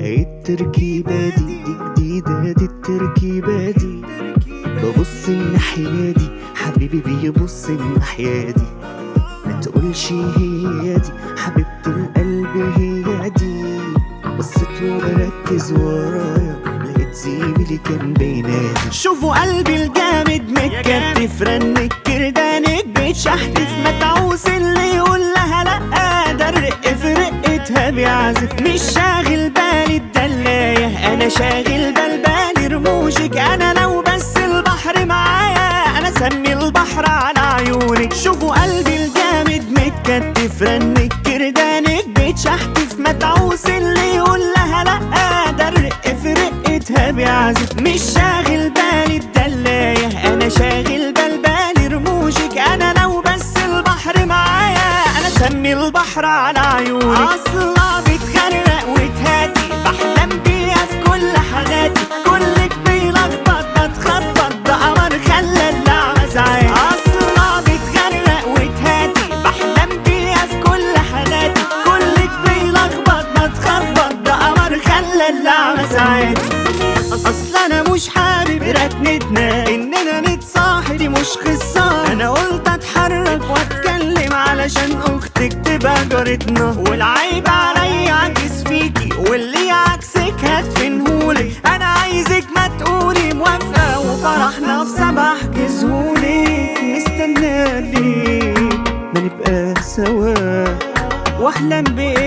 التركيبة دي دي جديدة دي التركيبة دي ببص الناحية دي حبيبي بيبص الناحية دي ما تقولش هي دي حبيبة القلب هي دي بصيت وبركز ورايا لقيت زميلي كان بينادي شوفوا قلبي الجامد متكتف رنك كردانك بيتشحتف متعوس اللي يقول لها لأ ده الرق في رقتها بيعزف مش شاغل بالي الدلاية أنا شاغل بال بالي رموشك أنا لو بس البحر معايا أنا سمي البحر على عيونك شوفوا قلبي الجامد متكتف رنك كردانك بيتشحتف متعوس اللي يقول لها لأ ده الرق في رقتها بيعزف مش شاغل بالي الدلاية أنا شاغل بال بالي رموشك أنا لو بس البحر معايا أنا سمي البحر على عيونك أصلا بتغرق وتهاتي بحلم بيها في كل حاجاتي كلك بيلخبط بتخبط ده قمر خلى اللعبة ساعات أصلا بتغرق وتهاتي بحلم بيها في كل حاجاتي كلك بيلخبط بتخبط ده قمر خلى اللعبة ساعات اصل انا مش حابب ركنتنا اننا نتصاحب دي مش قصة انا قلت اتحرك واتكلم علشان اختك تبقى جارتنا والعيب عليا عكس فيكي واللي عكسك هدفنهولي انا عايزك ما تقولي موافقة وفرحنا في سبع كسهولي نستنى ليه ما نبقى سوا واحلم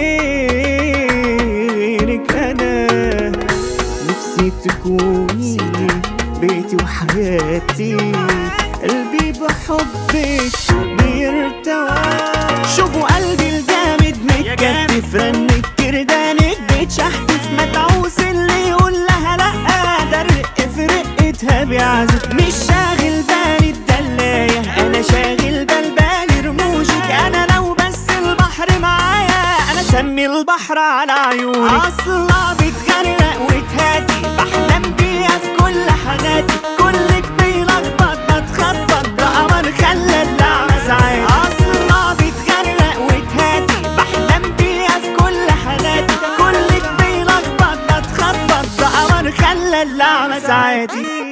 بإيرك انا نفسي تكوني بيتي وحياتي قلبي بحبك بيرتوى شوفوا قلبي الجامد متكتف رنك كردانك بيتشحتف متعوس اللي يقول لها لأ ده الرق في رقتها بيعزف مش شاغل بالي الدلاية أنا شاغل بال بالي رموشك أنا لو بس البحر معايا أنا سمي البحر على عيونك أصلا بتغرق وتهاتي بحلم بيها في كل حاجاتي كلك بيلخبط بتخبط ده قمر خلى اللعبة ساعات أصلا بتغرق وتهاتي بحلم بيها في كل حاجاتي كلك بيلخبط بتخبط ده قمر خلى اللعبة ساعاتي